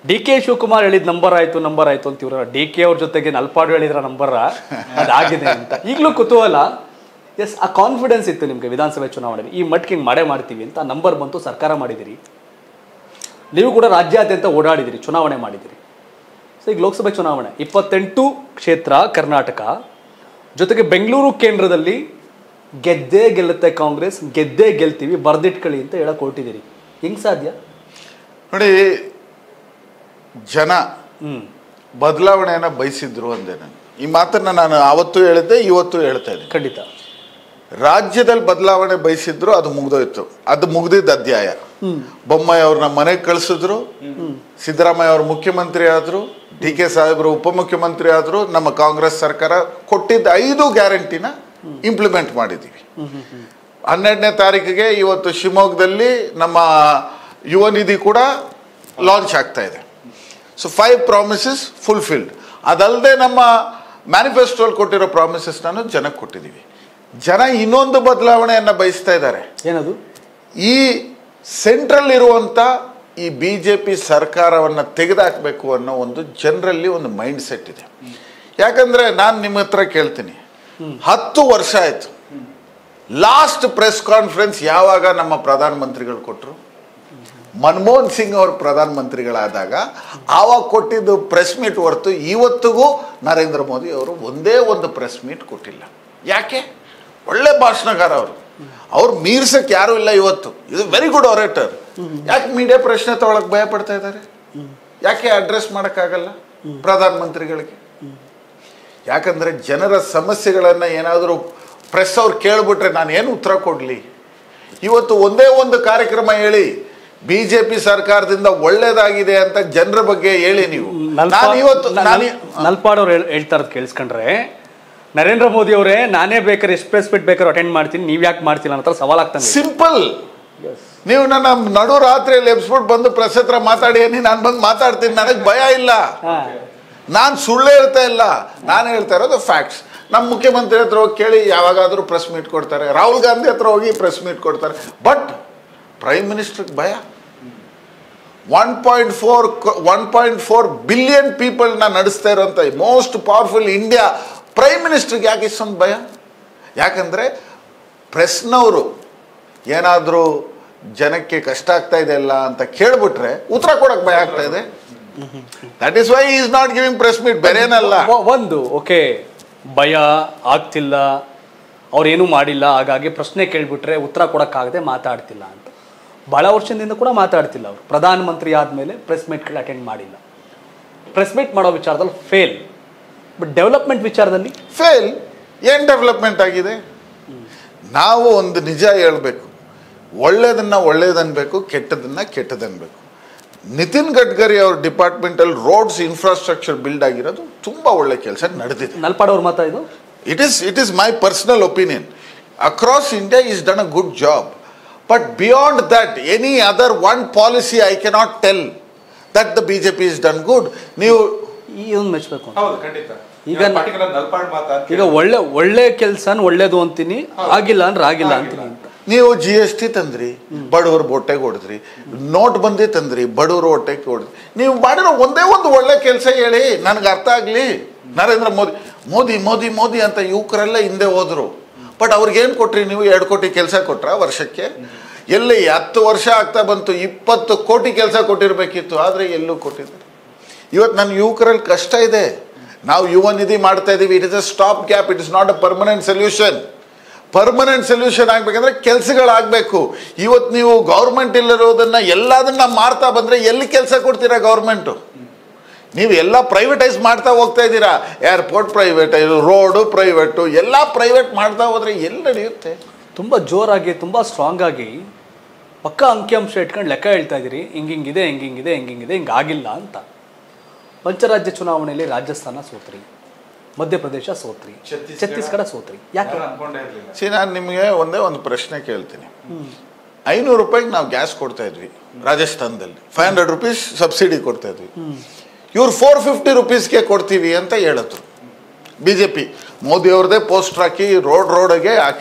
D K Shivakumar ಹೇಳಿದ number ಆಯ್ತು number ಆಯ್ತು ಅಂತ ಇವ್ರ ಡಿ ಕೆ ಅವ್ರ ಜೊತೆಗೆ ನಲ್ಪಾಡು ಹೇಳಿದ್ರ ನಂಬರ್ ಅದಾಗಿದೆ ಅಂತ ಈಗಲೂ ಕುತೂಹಲ ಎಸ್ ಆ ಕಾನ್ಫಿಡೆನ್ಸ್ ಇತ್ತು ನಿಮಗೆ ವಿಧಾನಸಭೆ ಚುನಾವಣೆಯಲ್ಲಿ ಈ ಮಟ್ಟಿಗೆ ಹಿಂಗೆ ಮಾಡೇ ಮಾಡ್ತೀವಿ ಅಂತ ನಂಬರ್ ಬಂತು ಸರ್ಕಾರ ಮಾಡಿದಿರಿ ನೀವು ಕೂಡ ರಾಜ್ಯಾದ್ಯಂತ ಓಡಾಡಿದಿರಿ ಚುನಾವಣೆ ಮಾಡಿದಿರಿ ಸೊ ಈಗ ಲೋಕಸಭೆ ಚುನಾವಣೆ ಇಪ್ಪತ್ತೆಂಟು ಕ್ಷೇತ್ರ ಕರ್ನಾಟಕ ಜೊತೆಗೆ ಬೆಂಗಳೂರು ಕೇಂದ್ರದಲ್ಲಿ ಗೆದ್ದೇ ಗೆಲ್ಲುತ್ತೆ ಕಾಂಗ್ರೆಸ್ ಗೆದ್ದೇ ಗೆಲ್ತೀವಿ ಬರ್ದಿಟ್ಕೊಳ್ಳಿ ಅಂತ ಹೇಳಕ್ ಹೊರಟಿದ್ದೀರಿ ಹೆಂಗ್ ಸಾಧ್ಯ ನೋಡಿ ಜನ ಹ್ಮ್ ಬದಲಾವಣೆಯನ್ನ ಬಯಸಿದ್ರು ಅಂದೆ ನಾನು ಈ ಮಾತನ್ನ ನಾನು ಅವತ್ತು ಹೇಳಿದ್ದೆ ಇವತ್ತು ಹೇಳ್ತಾ ಇದ್ದೀನಿ ಖಂಡಿತ ರಾಜ್ಯದಲ್ಲಿ ಬದಲಾವಣೆ ಬಯಸಿದ್ರು ಅದು ಮುಗ್ದೋಯ್ತು ಅದು ಮುಗ್ದಿದ್ದ ಅಧ್ಯಾಯ ಬೊಮ್ಮಾಯಿ ಅವ್ರನ್ನ ಮನೆಗೆ ಕಳಿಸಿದ್ರು ಸಿದ್ದರಾಮಯ್ಯ ಅವರು ಮುಖ್ಯಮಂತ್ರಿ ಆದ್ರು ಡಿ ಕೆ ಸಾಹೇಬರು ಉಪಮುಖ್ಯಮಂತ್ರಿ ಆದ್ರು ನಮ್ಮ ಕಾಂಗ್ರೆಸ್ ಸರ್ಕಾರ ಕೊಟ್ಟಿದ್ದ ಐದು ಗ್ಯಾರಂಟಿನ ಇಂಪ್ಲಿಮೆಂಟ್ ಮಾಡಿದ್ದೀವಿ ಹನ್ನೆರಡನೇ ತಾರೀಕಿಗೆ ಇವತ್ತು ಶಿವಮೊಗ್ಗದಲ್ಲಿ ನಮ್ಮ ಯುವ ನಿಧಿ ಕೂಡ ಲಾಂಚ್ ಆಗ್ತಾ ಇದೆ ಸೊ ಫೈವ್ ಪ್ರಾಮಿಸಸ್ ಫುಲ್ಫಿಲ್ಡ್ ಅದಲ್ಲದೆ ನಮ್ಮ ಮ್ಯಾನಿಫೆಸ್ಟೋಲ್ಲಿ ಕೊಟ್ಟಿರೋ ಪ್ರಾಮಿಸಸ್ ನಾನು ಜನಕ್ಕೆ ಕೊಟ್ಟಿದ್ದೀವಿ ಜನ ಇನ್ನೊಂದು ಬದಲಾವಣೆಯನ್ನು ಬಯಸ್ತಾ ಇದ್ದಾರೆ ಏನದು ಈ ಸೆಂಟ್ರಲ್ ಇರುವಂಥ ಈ ಬಿ ಜೆ ಪಿ ಸರ್ಕಾರವನ್ನು ತೆಗೆದುಹಾಕಬೇಕು ಅನ್ನೋ ಒಂದು ಜನರಲ್ಲಿ ಒಂದು ಮೈಂಡ್ ಸೆಟ್ ಇದೆ ಯಾಕಂದರೆ ನಾನು ನಿಮ್ಮ ಹತ್ರ ಕೇಳ್ತೀನಿ ಹತ್ತು ವರ್ಷ ಆಯಿತು ಲಾಸ್ಟ್ ಪ್ರೆಸ್ ಕಾನ್ಫರೆನ್ಸ್ ಯಾವಾಗ ನಮ್ಮ ಪ್ರಧಾನಮಂತ್ರಿಗಳು ಕೊಟ್ಟರು ಮನಮೋಹನ್ ಸಿಂಗ್ ಅವರು ಪ್ರಧಾನಮಂತ್ರಿಗಳಾದಾಗ ಆವಾಗ ಕೊಟ್ಟಿದ್ದು ಪ್ರೆಸ್ ಮೀಟ್ ಹೊರತು ಇವತ್ತಿಗೂ ನರೇಂದ್ರ ಮೋದಿ ಅವರು ಒಂದೇ ಒಂದು ಪ್ರೆಸ್ ಮೀಟ್ ಕೊಟ್ಟಿಲ್ಲ ಯಾಕೆ ಒಳ್ಳೆ ಭಾಷಣಗಾರ ಅವರು ಅವ್ರು ಮೀರ್ಸಕ್ಕೆ ಯಾರೂ ಇಲ್ಲ ಇವತ್ತು ಇದು ವೆರಿ ಗುಡ್ ಆರೇಟರ್ ಯಾಕೆ ಮೀಡಿಯಾ ಪ್ರಶ್ನೆ ತಗೊಳಕ್ ಭಯ ಪಡ್ತಾ ಇದ್ದಾರೆ ಯಾಕೆ ಅಡ್ರೆಸ್ ಮಾಡೋಕ್ಕಾಗಲ್ಲ ಪ್ರಧಾನಮಂತ್ರಿಗಳಿಗೆ ಯಾಕಂದ್ರೆ ಜನರ ಸಮಸ್ಯೆಗಳನ್ನ ಏನಾದರೂ ಪ್ರೆಸ್ ಅವ್ರು ಕೇಳ್ಬಿಟ್ರೆ ನಾನು ಏನು ಉತ್ತರ ಕೊಡಲಿ ಇವತ್ತು ಒಂದೇ ಒಂದು ಕಾರ್ಯಕ್ರಮ ಹೇಳಿ ಬಿ ಜೆ ಪಿ ಸರ್ಕಾರದಿಂದ ಒಳ್ಳೇದಾಗಿದೆ ಅಂತ ಜನರ ಬಗ್ಗೆ ಹೇಳಿ ನೀವು ನಾನು ಇವತ್ತು ನಾನು ನಲ್ಪಾಡ್ ಅವ್ರು ಹೇಳ್ತಾ ಇರೋದು ಕೇಳಿಸ್ಕೊಂಡ್ರೆ ನರೇಂದ್ರ ಮೋದಿ ಅವರೇ ನಾನೇ ಬೇಕಾದ್ರೆ ಎಷ್ಟು ಪ್ರೆಸ್ ಬಿಟ್ ಬೇಕಾದ್ರೆ ಅಟೆಂಡ್ ಮಾಡ್ತೀನಿ ನೀವ್ ಯಾಕೆ ಮಾಡ್ತಿಲ್ಲ ಅಂತ ಸವಾಲ್ ಆಗ್ತಾನೆ ಸಿಂಪಲ್ ನೀವು ನನ್ನ ನಡು ರಾತ್ರಿಯಲ್ಲಿ ಎಬ್ಸ್ಬಿಟ್ಟು ಬಂದು ಪ್ರೆಸ್ ಹತ್ರ ಮಾತಾಡಿ ಅನ್ನಿ ನಾನು ಬಂದು ಮಾತಾಡ್ತೀನಿ ನನಗೆ ಭಯ ಇಲ್ಲ ನಾನು ಸುಳ್ಳು ಹೇಳ್ತಾ ಇಲ್ಲ ನಾನು ಹೇಳ್ತಾ ಇರೋದು ಫ್ಯಾಕ್ಟ್ಸ್ ನಮ್ಮ ಮುಖ್ಯಮಂತ್ರಿ ಹತ್ರ ಹೋಗಿ ಕೇಳಿ ಯಾವಾಗಾದರೂ ಪ್ರೆಸ್ ಮೀಟ್ ಕೊಡ್ತಾರೆ ರಾಹುಲ್ ಗಾಂಧಿ ಹತ್ರ ಹೋಗಿ ಪ್ರೆಸ್ ಮೀಟ್ ಕೊಡ್ತಾರೆ ಬಟ್ ಪ್ರೈಮ್ ಮಿನಿಸ್ಟರ್ಗೆ ಭಯ one point four one point four billion ಪೀಪಲ್ನ ನಡೆಸ್ತಾ ಇರೋಂಥ ಮೋಸ್ಟ್ ಪವರ್ಫುಲ್ ಇಂಡಿಯಾ ಪ್ರೈಮ್ ಮಿನಿಸ್ಟರ್ಗೆ ಯಾಕೆ ಇಷ್ಟೊಂದು ಭಯ ಯಾಕಂದರೆ ಪ್ರೆಸ್ನವರು ಏನಾದರೂ ಜನಕ್ಕೆ ಕಷ್ಟ ಆಗ್ತಾ ಇದೆ ಅಲ್ಲ ಅಂತ ಕೇಳ್ಬಿಟ್ರೆ ಉತ್ತರ ಕೊಡಕ್ಕೆ ಭಯ ಆಗ್ತಾ ಇದೆ that is why is not giving press meet ಬೇರೇನಲ್ಲ ಒ- ಒಂದು ಓಕೆ ಭಯ ಆಗ್ತಿಲ್ಲ ಅವ್ರೇನು ಮಾಡಿಲ್ಲ ಹಾಗಾಗಿ ಪ್ರಶ್ನೆ ಕೇಳ್ಬಿಟ್ರೆ ಉತ್ತರ ಕೊಡೋಕ್ಕಾಗದೆ ಮಾತಾಡ್ತಿಲ್ಲ ಅಂತ ಬಹಳ ವರ್ಷದಿಂದ ಕೂಡ ಮಾತಾಡ್ತಿಲ್ಲ ಅವರು ಪ್ರಧಾನಮಂತ್ರಿ ಆದಮೇಲೆ ಪ್ರೆಸ್ ಮೀಟ್ಗಳು ಅಟೆಂಡ್ ಮಾಡಿಲ್ಲ ಪ್ರೆಸ್ ಮೀಟ್ ಮಾಡೋ ವಿಚಾರದಲ್ಲಿ ಫೇಲ್ ಬಟ್ ಡೆವಲಪ್ಮೆಂಟ್ ವಿಚಾರದಲ್ಲಿ ಫೇಲ್ ಏನು ಡೆವಲಪ್ಮೆಂಟ್ ಆಗಿದೆ ನಾವು ಒಂದು ನಿಜ ಹೇಳ್ಬೇಕು ಒಳ್ಳೇದನ್ನ ಒಳ್ಳೇದನ್ಬೇಕು ಕೆಟ್ಟದನ್ನ ಕೆಟ್ಟದನ್ಬೇಕು ನಿತಿನ್ ಗಡ್ಕರಿ ಅವ್ರ ಡಿಪಾರ್ಟ್ಮೆಂಟಲ್ಲಿ ರೋಡ್ಸ್ ಇನ್ಫ್ರಾಸ್ಟ್ರಕ್ಚರ್ ಬಿಲ್ಡ್ ಆಗಿರೋದು ತುಂಬ ಒಳ್ಳೆ ಕೆಲಸ ನಡೆದಿದೆ ನಲ್ಪಾಡ್ ಅವ್ರ ಮಾತಾ ಇದು It is, it is my personal opinion. Across India, he's done a good job. But beyond that, any other one policy I cannot tell that the BJP has done good. ನೀವು ಈ ಒಂದು ಮೆಚ್ಚಬೇಕು ಅಂತ ಹೌದು ಖಂಡಿತ ಈಗ ಈಗ ಪರ್ಟಿಕ್ಯುಲರ್ ನಲ್ಪಾಡ್ ಮಾತಾ ಅಂತ ಈಗ ಒಳ್ಳೆ ಒಳ್ಳೆ ಕೆಲಸನ ಒಳ್ಳೇದು ಅಂತೀನಿ ಆಗಿಲ್ಲ ಅಂದ್ರೆ ಆಗಿಲ್ಲ ಅಂತೀನಿ ಅಂತ ನೀವು ಜಿ ಎಸ್ ಟಿ ತಂದ್ರಿ ಬಡವರು ಹೊಟ್ಟೆಗೆ ಹೊಡೆದ್ರಿ ನೋಟ್ ಬಂದಿ ತಂದ್ರಿ ಬಡವರು ಹೊಟ್ಟೆಗೆ ಹೊಡೆದ್ರಿ ನೀವು ಮಾಡಿರೋ ಒಂದೇ ಒಂದು ಒಳ್ಳೆ ಕೆಲಸ ಹೇಳಿ ನನಗೆ ಅರ್ಥ ಆಗಲಿ ನರೇಂದ್ರ ಮೋದಿ ಮೋದಿ ಮೋದಿ ಮೋದಿ ಅಂತ ಯುವಕರೆಲ್ಲ ಹಿಂದೆ ಹೋದ್ರು ಬಟ್ ಅವ್ರಿಗೇನು ಕೊಟ್ರಿ ನೀವು ಎರಡು ಕೋಟಿ ಕೆಲಸ ಕೊಟ್ರ ವರ್ಷಕ್ಕೆ ಎಲ್ಲಿ ಹತ್ತು ವರ್ಷ ಆಗ್ತಾ ಬಂತು ಇಪ್ಪತ್ತು ಕೋಟಿ ಕೆಲಸ ಕೊಟ್ಟಿರಬೇಕಿತ್ತು ಆದರೆ ಎಲ್ಲೂ ಕೊಟ್ಟಿದ್ದಾರೆ ಇವತ್ತು ನನ್ನ ಯುವಕರಲ್ಲಿ ಕಷ್ಟ ಇದೆ ನಾವು ಯುವ ನಿಧಿ ಮಾಡ್ತಾ ಇದ್ದೀವಿ it is a stop gap it is not a permanent solution permanent solution ಆಗ್ಬೇಕಂದ್ರೆ ಕೆಲಸಗಳಾಗಬೇಕು ಇವತ್ತು ನೀವು ಗೌರ್ಮೆಂಟ್ ಇಲ್ಲಿರೋದನ್ನ ಎಲ್ಲದನ್ನ ಮಾರ್ತಾ ಬಂದ್ರೆ ಎಲ್ಲಿ ಕೆಲಸ ಕೊಡ್ತೀರಾ ಗೌರ್ಮೆಂಟು ನೀವು ಎಲ್ಲ ಪ್ರೈವೇಟೈಸ್ ಮಾಡ್ತಾ ಹೋಗ್ತಾ ಇದ್ದೀರಾ ಏರ್ಪೋರ್ಟ್ ಪ್ರೈವೇಟ್ ರೋಡು ಪ್ರೈವೇಟು ಎಲ್ಲ ಪ್ರೈವೇಟ್ ಮಾಡ್ತಾ ಹೋದ್ರೆ ಎಲ್ಲಿ ನಡೆಯುತ್ತೆ ತುಂಬ ಜೋರಾಗಿ ತುಂಬ ಸ್ಟ್ರಾಂಗ್ ಆಗಿ ಪಕ್ಕ ಅಂಕಿಅಂಶ ಇಟ್ಕೊಂಡು ಲೆಕ್ಕ ಹೇಳ್ತಾ ಇದ್ದೀರಿ ಹಿಂಗಿಂಗಿದೆ ಹಿಂಗಿಂಗಿದೆ ಹಿಂಗಿಂಗಿದೆ ಹಿಂಗಾಗಿಲ್ಲ ಅಂತ ಪಂಚರಾಜ್ಯ ಚುನಾವಣೆಯಲ್ಲಿ ರಾಜಸ್ಥಾನ ಸೋತ್ರಿ ಮಧ್ಯಪ್ರದೇಶ ಸೋತ್ರಿ ಛತ್ತೀಸ್ಗಢ- ಛತ್ತೀಸ್ಗಢ ಸೋತ್ರಿ ಯಾಕೆ ಯಾರು ಅನ್ಕೊಂಡೇ ಇರ್ಲಿಲ್ಲ ಸಿ ನಾನು ನಿಮಗೆ ಒಂದೇ ಒಂದು ಪ್ರಶ್ನೆ ಕೇಳ್ತೀನಿ ಐನೂರು ರೂಪಾಯಿಗೆ ನಾವು ಗ್ಯಾಸ್ ಕೊಡ್ತಾ ಇದ್ವಿ ರಾಜಸ್ಥಾನದಲ್ಲಿ ಫೈವ್ ಹಂಡ್ರೆಡ್ ರುಪೀಸ್ ಸಬ್ಸಿಡಿ ಕೊಡ್ತಾ ಇದ್ವಿ ಇವ್ರು ಫೋರ್ ಫಿಫ್ಟಿ ರುಪೀಸ್ಗೆ ಕೊಡ್ತೀವಿ ಅಂತ ಹೇಳಿದ್ರು ಬಿ ಜೆ ಪಿ ಮೋದಿ ಅವ್ರದ್ದೇ ಪೋಸ್ಟರ್ ಹಾಕಿ ರೋಡ್ ರೋಡಿಗೆ ಹಾಕಿದ್ರು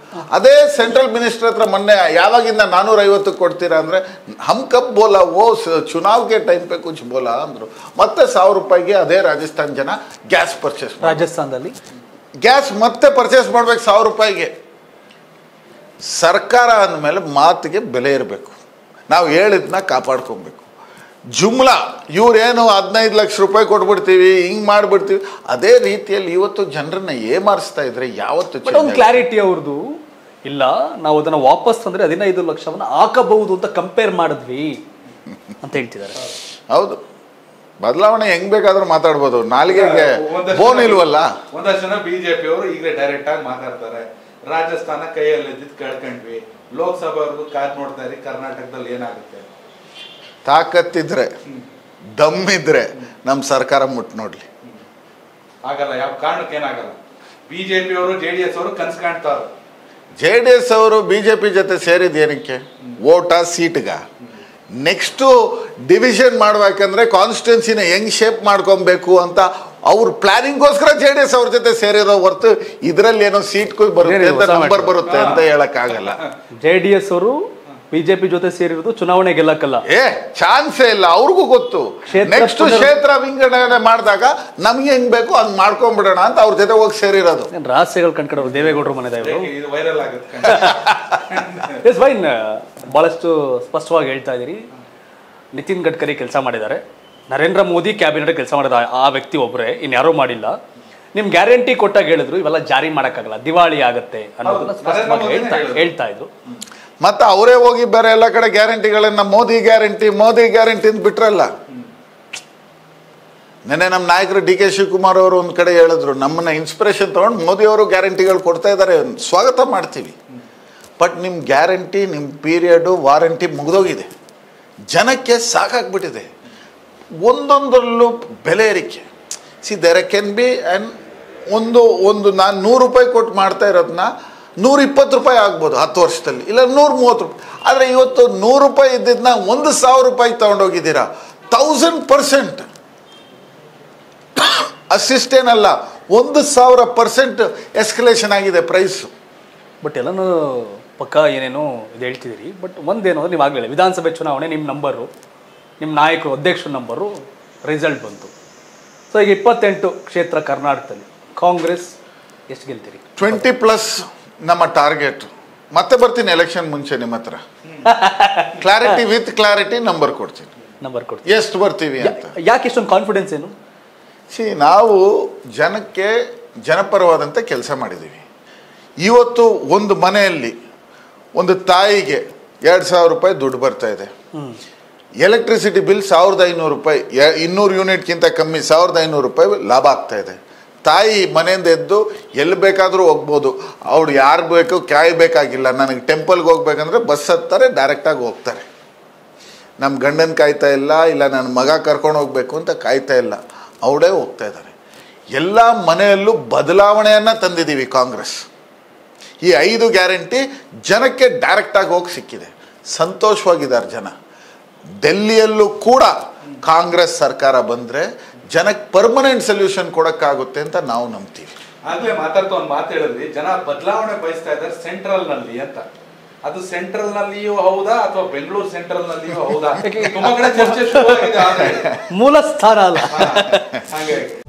ಅದೇ ಸೆಂಟ್ರಲ್ ಮಿನಿಸ್ಟರ್ ಹತ್ರ ಮೊನ್ನೆ ಯಾವಾಗಿಂದ ನಾನೂರ ಐವತ್ತು ಕೊಡ್ತೀರಾ ಅಂದ್ರೆ ಹಮ್ ಕಬ್ ಬೋಲಾ ಓ ಸ- ಚುನಾವ್ಗೆ ಟೈಮ್ ಪೇ ಕುಚ್ ಬೋಲಾ ಅಂದ್ರು ಮತ್ತೆ ಸಾವಿರ ರೂಪಾಯಿಗೆ ಅದೇ ರಾಜಸ್ಥಾನ್ ಜನ ಗ್ಯಾಸ್ ಪರ್ಚೇಸ್ ರಾಜಸ್ಥಾನದಲ್ಲಿ ಗ್ಯಾಸ್ ಮತ್ತೆ ಪರ್ಚೇಸ್ ಮಾಡ್ಬೇಕು ಸಾವಿರ ರೂಪಾಯಿಗೆ ಸರ್ಕಾರ ಅಂದಮೇಲೆ ಮಾತಿಗೆ ಬೆಲೆ ಇರಬೇಕು ನಾವು ಹೇಳಿದ್ನ ಕಾಪಾಡ್ಕೊಬೇಕು ಜುಮ್ಲಾ ಇವ್ರೇನು ಹದಿನೈದು ಲಕ್ಷ ರೂಪಾಯಿ ಕೊಟ್ಬಿಡ್ತೀವಿ ಹಿಂಗೆ ಮಾಡಿಬಿಡ್ತೀವಿ ಅದೇ ರೀತಿಯಲ್ಲಿ ಇವತ್ತು ಜನರನ್ನ ಏಮಾರಿಸ್ತಾ ಇದ್ರೆ ಯಾವತ್ತು ಬಟ್ change ಒಂದು ಆಗಲ್ಲ. ಕ್ಲಾರಿಟಿ ಅವ್ರದ್ದು ಇಲ್ಲ ನಾವು ಅದನ್ನ ವಾಪಸ್ ತಂದ್ರೆ ಹದಿನೈದು ಲಕ್ಷವನ್ನ ಹಾಕಬಹುದು ಅಂತ ಕಂಪೇರ್ ಮಾಡಿದ್ವಿ ಅಂತ ಹೇಳ್ತಿದ್ದಾರೆ ಹೌದು ಬದಲಾವಣೆ ಹೆಂಗ್ ಬೇಕಾದ್ರೂ ಮಾತಾಡ್ಬೋದು ನಾಲಿಗೆಗೆ ಒಂದಷ್ಟು ಬೋನ್ ಜನ- ಇಲ್ವಲ್ಲ ಒಂದಷ್ಟು ಜನ ಬಿಜೆಪಿ ಅವರು ಈಗಲೇ ಡೈರೆಕ್ಟ್ ಆಗಿ ಮಾತಾಡ್ತಾರೆ ರಾಜಸ್ಥಾನ ಕೈಯಲ್ಲಿ ಇದ್ದಿದ್ದು ಕಳ್ಕೊಂಡ್ವಿ ಲೋಕಸಭೆವರೆಗೂ ಕಾದ್ ನೋಡ್ತಾ ಇರಿ ಕರ್ನಾಟಕದಲ್ಲಿ ಏನಾಗುತ್ತೆ ತಾಕತ್ತಿದ್ರೆ ದಮ್ ಇದ್ರೆ ನಮ್ಮ ಸರ್ಕಾರ ಮುಟ್ ನೋಡ್ಲಿ ಆಗಲ್ಲ ಯಾವ ಕಾರಣಕ್ಕೆ ಏನಾಗಲ್ಲ ಬಿಜೆಪಿ ಅವರು ಜೆ ಡಿ ಎಸ್ ಅವರು ಕನ್ಸ್ ಕಾಣ್ತಾರೆ ಜೆ ಡಿ ಎಸ್ ಅವರು ಬಿ ಜೆ ಪಿ ಜೊತೆ ಸೇರಿದ ಏನಕ್ಕೆ ಓಟ ಸೀಟ್ಗ ನೆಕ್ಸ್ಟು ಡಿವಿಷನ್ ಮಾಡ್ಬೇಕಂದ್ರೆ ಕಾನ್ಸ್ಟಿಟ್ಯೂನ್ಸಿನ ಹೆಂಗ್ ಶೇಪ್ ಮಾಡ್ಕೊಬೇಕು ಅಂತ ಅವ್ರ ಪ್ಲಾನಿಂಗ್ಗೋಸ್ಕರ ಜೆ ಡಿ ಎಸ್ ಅವ್ರ ಜೊತೆ ಸೇರಿರೋ ಹೊರ್ತು ಇದರಲ್ಲಿ ಏನೋ ಸೀಟ್ ಬರುತ್ತೆ ಏನಿದೆ, ಅಂತ ಹೊಸ ನಂಬರ್ matter. ಬರುತ್ತೆ ಅಂತ ಹೇಳಕ್ಕಾಗಲ್ಲ ಜೆ ಡಿ ಎಸ್ ಅವರು ಬಿಜೆಪಿ ಜೊತೆ ಸೇರಿರೋದು ಚುನಾವಣೆ ಗೆಲ್ಲಕ್ಕಲ್ಲ ಏ ಚಾನ್ಸೇ ಇಲ್ಲ ಅವ್ರಿಗೂ ಗೊತ್ತು ಕ್ಷೇತ್ರ ನೆಕ್ಸ್ಟ್ ಪುನರ್- ಕ್ಷೇತ್ರ ವಿಂಗಡಣೆ ಮಾಡಿದಾಗ ನಮ್ಗೆ ಹೆಂಗ್ ಬೇಕು ಹಂಗ್ ಮಾಡ್ಕೊಂಡ್ಬಿಡೋಣ ಅಂತ ಅವ್ರ ಜೊತೆ ಹೋಗಿ ಸೇರಿರೋದು ಏನ್ ರಹಸ್ಯಗಳು ಕಂಡ್ಕೊಂಡವ್ರು ದೇವೇಗೌಡರು ಮನೆದ ಇವರು ಯಾಕೆ ಇದು ವೈರಲ್ ಆಗುತ್ತೆ ಎಸ್ ಫೈನ್ ಬಹಳಷ್ಟು ಸ್ಪಷ್ಟವಾಗಿ ಹೇಳ್ತಾ ಇದ್ದೀರಿ ನಿತಿನ್ ಗಡ್ಕರಿ ಕೆಲಸ ಮಾಡಿದ್ದಾರೆ ನರೇಂದ್ರ ಮೋದಿ ಕ್ಯಾಬಿನೆಟ್ ಕೆಲಸ ಮಾಡಿದ ಆ- ಆ ವ್ಯಕ್ತಿ ಒಬ್ಬರೇ ಇನ್ಯಾರೂ ಮಾಡಿಲ್ಲ ನಿಮ್ ಗ್ಯಾರಂಟಿ ಕೊಟ್ಟಾಗ ಹೇಳಿದ್ರು ಇವೆಲ್ಲ ಜಾರಿ ಮಾಡೋಕ್ಕಾಗಲ್ಲ ದಿವಾಳಿ ಆಗತ್ತೆ ಅನ್ನೋದನ್ನ ಹೌದು, ಸ್ಪಷ್ಟವಾಗಿ ನರೇಂದ್ರ ಹೇಳ್ತಾ ಮೋದಿನೇ ಹೇಳ್ತಾ ಇದ್ರು ಮತ್ತೆ ಅವರೇ ಹೋಗಿ ಬೇರೆ ಎಲ್ಲ ಕಡೆ ಗ್ಯಾರಂಟಿಗಳನ್ನ ಮೋದಿ ಗ್ಯಾರಂಟಿ ಮೋದಿ ಗ್ಯಾರಂಟಿ ಅಂತ ಬಿಟ್ರಲ್ಲ ನೆನ್ನೆ ನಮ್ಮ ನಾಯಕರು ಡಿ ಕೆ ಶಿವಕುಮಾರ್ ಅವರು ಒಂದು ಕಡೆ ಹೇಳಿದ್ರು ನಮ್ಮನ್ನ ಇನ್ಸ್ಪಿರೇಷನ್ ತಗೊಂಡು ಮೋದಿ ಅವರು ಗ್ಯಾರಂಟಿಗಳು ಕೊಡ್ತಾ ಇದ್ದಾರೆ ಸ್ವಾಗತ ಮಾಡ್ತೀವಿ ಬಟ್ ನಿಮ್ಮ ಗ್ಯಾರಂಟಿ ನಿಮ್ಮ ಪೀರಿಯಡು ವಾರಂಟಿ ಮುಗಿದೋಗಿದೆ ಜನಕ್ಕೆ ಸಾಕಾಗ್ಬಿಟ್ಟಿದೆ ಒಂದೊಂದರಲ್ಲೂ ಬೆಲೆ ಏರಿಕೆ see there can be and ಒಂದು ಒಂದು ನಾನು ನೂರು ರೂಪಾಯಿ ಕೊಟ್ಟು ಮಾಡ್ತಾ ಇರೋದನ್ನ ನೂರ ಇಪ್ಪತ್ತು ರೂಪಾಯಿ ಆಗ್ಬೋದು ಹತ್ತು ವರ್ಷದಲ್ಲಿ ಇಲ್ಲ ನೂರ ಮೂವತ್ತು ರೂಪಾಯಿ ಆದರೆ ಇವತ್ತು ನೂರು ರೂಪಾಯಿ ಇದ್ದಿದ್ದನ್ನ ಒಂದು ಸಾವಿರ ರೂಪಾಯಿ ತೊಗೊಂಡೋಗಿದ್ದೀರಾ ತೌಸಂಡ್ ಪರ್ಸೆಂಟ್ ಅಷ್ಟಿಷ್ಟೇನಲ್ಲ ಒಂದು ಸಾವಿರ ಪರ್ಸೆಂಟ್ ಎಸ್ಕಲೇಷನ್ ಆಗಿದೆ ಪ್ರೈಸು ಬಟ್ ಎಲ್ಲನೂ ಪಕ್ಕ ಏನೇನೋ ಇದು ಹೇಳ್ತಿದ್ದೀರಿ ಬಟ್ ಒಂದೇನು ಅಂದ್ರೆ ನೀವು ಆಗಲಿಲ್ಲ ವಿಧಾನಸಭೆ ಚುನಾವಣೆ ನಿಮ್ಮ ನಂಬರು ನಿಮ್ಮ ನಾಯಕರು ಅಧ್ಯಕ್ಷರ ನಂಬರು ರಿಸಲ್ಟ್ ಬಂತು ಸೊ ಈಗ ಇಪ್ಪತ್ತೆಂಟು ಕ್ಷೇತ್ರ ಕರ್ನಾಟಕದಲ್ಲಿ ಕಾಂಗ್ರೆಸ್ ಎಷ್ಟು ಗೆಲ್ತೀರಿ ಟ್ವೆಂಟಿ ಪ್ಲಸ್ ನಮ್ಮ ಟಾರ್ಗೆಟ್ ಮತ್ತೆ ಬರ್ತೀನಿ ಎಲೆಕ್ಷನ್ ಮುಂಚೆ ನಿಮ್ಮ ಹತ್ರ ಕ್ಲಾರಿಟಿ ವಿತ್ ಕ್ಲಾರಿಟಿ ನಂಬರ್ ಕೊಡ್ತೀನಿ ನಂಬರ್ ಕೊಡ್ತೀವಿ ಎಷ್ಟು ಬರ್ತೀವಿ ಅಂತ ಯಾಕೆ ಇಷ್ಟೊಂದು ಕಾನ್ಫಿಡೆನ್ಸ್ ಏನು ಸಿ ನಾವು ಜನಕ್ಕೆ ಜನಪರವಾದಂಥ ಕೆಲಸ ಮಾಡಿದ್ದೀವಿ ಇವತ್ತು ಒಂದು ಮನೆಯಲ್ಲಿ ಒಂದು ತಾಯಿಗೆ ಎರಡು ಸಾವಿರ ರೂಪಾಯಿ ದುಡ್ಡು ಬರ್ತಾ ಇದೆ ಎಲೆಕ್ಟ್ರಿಸಿಟಿ ಬಿಲ್ ಸಾವಿರದ ಐನೂರು ರೂಪಾಯಿ ಎ- ಇನ್ನೂರು ಯೂನಿಟ್ಗಿಂತ ಕಮ್ಮಿ ಸಾವಿರದ ಐನೂರು ರೂಪಾಯಿ ಲಾಭ ಆಗ್ತಾ ಇದೆ ತಾಯಿ ಮನೆಯಿಂದ ಎದ್ದು ಎಲ್ಲಿ ಬೇಕಾದರೂ ಹೋಗ್ಬೋದು ಅವ್ರು ಯಾರು ಬೇಕು ಕಾಯಬೇಕಾಗಿಲ್ಲ ನನಗೆ ಟೆಂಪಲ್ಗೆ ಹೋಗ್ಬೇಕಂದ್ರೆ ಬಸ್ ಹತ್ತಾರೆ ಡೈರೆಕ್ಟಾಗಿ ಹೋಗ್ತಾರೆ ನಮ್ಮ ಗಂಡನ ಕಾಯ್ತಾ ಇಲ್ಲ ಇಲ್ಲ ನನ್ನ ಮಗ ಕರ್ಕೊಂಡು ಹೋಗ್ಬೇಕು ಅಂತ ಕಾಯ್ತಾ ಇಲ್ಲ ಅವಳೇ ಹೋಗ್ತಾ ಇದ್ದಾರೆ ಎಲ್ಲ ಮನೆಯಲ್ಲೂ ಬದಲಾವಣೆಯನ್ನು ತಂದಿದ್ದೀವಿ ಕಾಂಗ್ರೆಸ್ ಈ ಐದು ಗ್ಯಾರಂಟಿ ಜನಕ್ಕೆ ಡೈರೆಕ್ಟಾಗಿ ಹೋಗಿ ಸಿಕ್ಕಿದೆ ಸಂತೋಷವಾಗಿದ್ದಾರೆ ಜನ ಡೆಲ್ಲಿಯಲ್ಲೂ ಕೂಡ ಕಾಂಗ್ರೆಸ್ ಸರ್ಕಾರ ಬಂದರೆ ಜನಕ್ಕೆ ಪರ್ಮನೆಂಟ್ ಸೊಲ್ಯೂಷನ್ ಕೊಡೋಕ್ಕಾಗುತ್ತೆ ಅಂತ ನಾವು ನಂಬ್ತೀವಿ ಆಗ್ಲೇ ಮಾತಾಡ್ತಾ ಒಂದು ಮಾತು ಹೇಳಿದ್ರಿ ಜನ ಬದಲಾವಣೆ ಬಯಸ್ತಾ ಇದ್ದಾರೆ ಸೆಂಟ್ರಲ್ ನಲ್ಲಿ ಅಂತ ಅದು ಸೆಂಟ್ರಲ್ ನಲ್ಲಿಯೂ ಹೌದಾ ಅಥವಾ ಬೆಂಗಳೂರು ಸೆಂಟ್ರಲ್ ನಲ್ಲಿಯೂ ಹೌದಾ ತುಂಬಾ ಕಡೆ ಚರ್ಚೆ ಶುರುವಾಗಿದೆ ಆಲ್ರೆಡಿ ಮೂಲ ಸ್ಥಾನ ಅಲ್ಲ ಹಾಗಾಗಿ